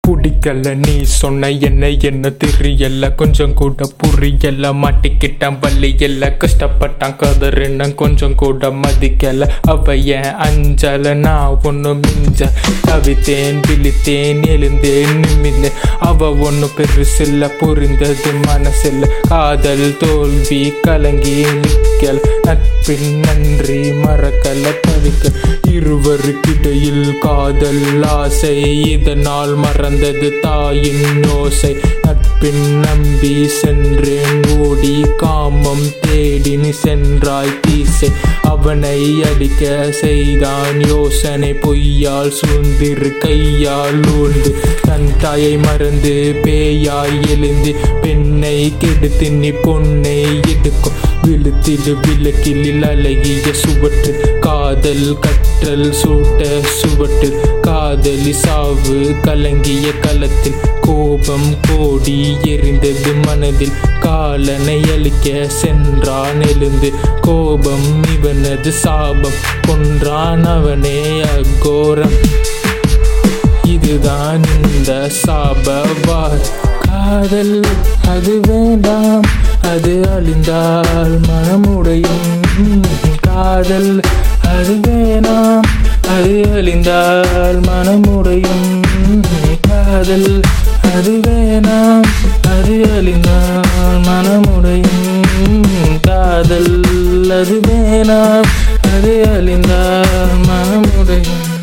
பிடிக்கல நீ சொன்ன என்ன என்ன தெரியல கொஞ்சம் கூட புரியல மாட்டிக்கிட்டான் வள்ளியல்ல கஷ்டப்பட்டான் கதறின கொஞ்சம் கூட மதிக்கல அவ ஏன் அஞ்சல நான் ஒண்ணு மிஞ்ச தவித்தேன் விழித்தேன் எழுந்தேன் நிமிந்தேன் அவ ஒண்ணு பெருசில்ல புரிந்தது மனசில்ல காதல் தோல்வி கலங்கி நிக்கல் நட்பின் நன்றி மறக்கல தவிக்க இருவருக்கிடையில் காதல் ஆசை இதனால் மறந்தது தாயின் யோசை நட்பின் நம்பி சென்றேன் ஓடி காமம் தேடி நீ சென்றாய் தீசை அவனை அடிக்க செய்தான் யோசனை பொய்யால் சூழ்ந்திரு கையால் ஊழ்ந்து தன் தாயை மறந்து பேயாய் எழுந்து பெண்ணை கெடுத்து நீ பொன்னை எடுக்கும் விழுத்திடு விளக்கில் அழகிய சுவற்று காதல் கற்றல் சூட்ட சுவற்று காதலி சாவு கலங்கிய களத்தில் கோபம் கோடி எரிந்தது மனதில் காலனை அழிக்க சென்றான் எழுந்து கோபம் இவனது சாபம் கொன்றான் அவனே அகோரம் இதுதான் இந்த சாபவார் காதல் அது வேண்டாம் அது அழிந்தால் மனமுடையும் காதல் அது வேணாம் அது அழிந்தால் மனமுடையும் காதல் அது வேணாம் அது அழிந்தால் மனமுடையும் காதல் அது வேணாம் அது அழிந்தால் மனமுடையும்